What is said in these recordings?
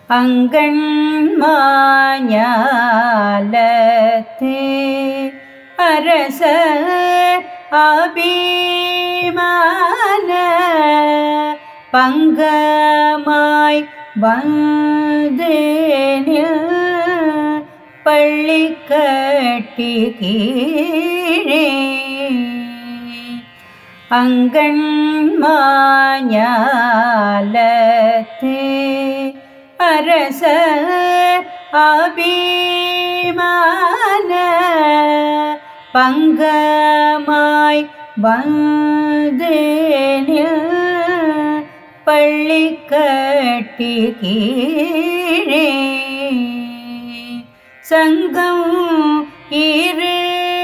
அங்கண்மாஞாலத்து அரச அபிமான பங்கமாய் வந்து பள்ளி கட்டி கீழே அங்கண்மாஞாலத்து அரச அபிமான பங்கமாய் வந்து பள்ளி கட்டி கீழே சங்கம் இரு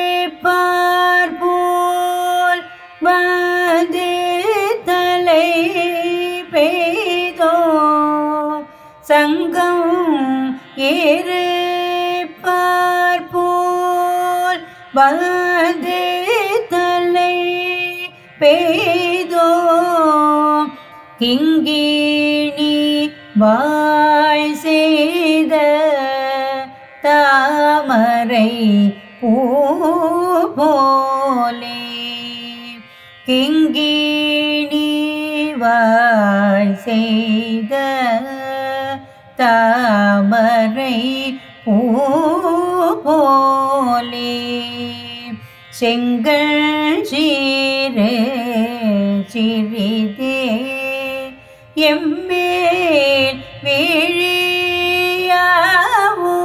பார்போல் வந்து தலை பெய்தோ சங்கம் இரு பார்போல் வந்து தலை பெய்தோ கிங்கிணி வாய் செய்த தாமரை பூ போலே கிங்கிணி வாய் செய்த தாமரை பூ போலே செங்கல் சீரே சிறிதே எம்மேல் விழியாவோ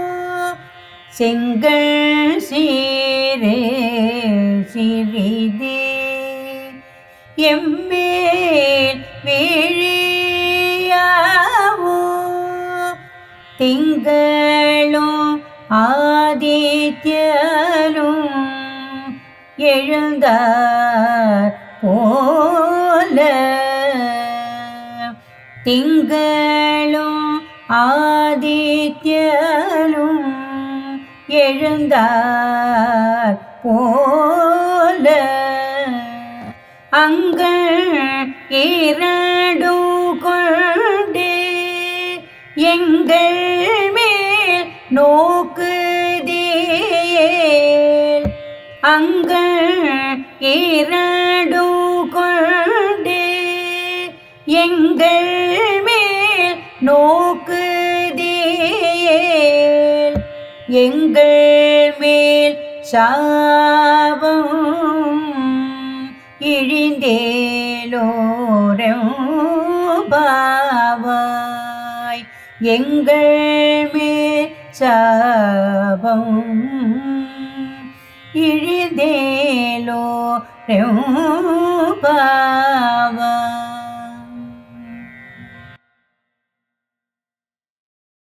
செங்கல் சீரே சிறிதே எம்மேல் விழியாவோ திங்களும் ஆதித்யலும் எழுந்தார் போல திங்களும் ஆதித்யலும் எழுந்தார் போல அங்கள் இரண்டும் கொண்டு எங்கள் மேல் நோக்குதேல் அங்கள் இரண்டும் கொண்டு எங்கள் மேல் நோக்குதேல் எங்கள் மேல் சாபம் இழிந்தேலோரம் பாவாய் எங்கள் மேல் சாபம் இழிந்தேலோரம் பாவாய்